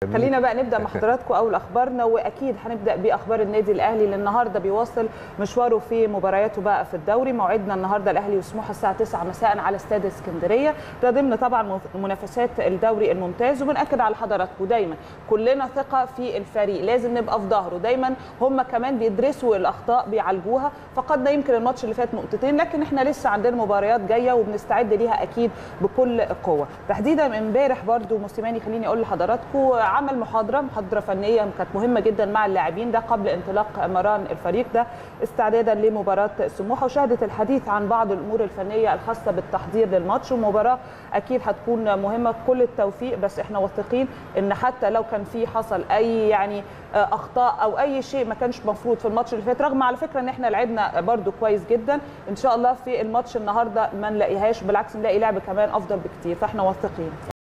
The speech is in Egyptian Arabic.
خلينا بقى نبدا مع حضراتكم اول اخبارنا واكيد هنبدا باخبار النادي الاهلي اللي النهارده بيواصل مشواره في مبارياته بقى في الدوري موعدنا النهارده الاهلي وسموحه الساعه 9 مساء على استاد اسكندريه ده ضمن طبعا منافسات الدوري الممتاز وبناكد على حضراتكم دايما كلنا ثقه في الفريق لازم نبقى في ظهره دايما هم كمان بيدرسوا الاخطاء بيعالجوها فقدنا يمكن الماتش اللي فات نقطتين لكن احنا لسه عندنا مباريات جايه وبنستعد ليها اكيد بكل قوه تحديدا امبارح برضو موسيماني خليني اقول لحضراتكم عمل محاضره محاضره فنيه كانت مهمه جدا مع اللاعبين ده قبل انطلاق مران الفريق ده استعدادا لمباراه سموحه وشهدت الحديث عن بعض الامور الفنيه الخاصه بالتحضير للماتش ومباراه اكيد هتكون مهمه كل التوفيق بس احنا واثقين ان حتى لو كان في حصل اي يعني اخطاء او اي شيء ما كانش مفروض في الماتش اللي فات رغم على فكره ان احنا لعبنا برده كويس جدا ان شاء الله في الماتش النهارده ما نلاقيهاش بالعكس نلاقي لعب كمان افضل بكتير فاحنا واثقين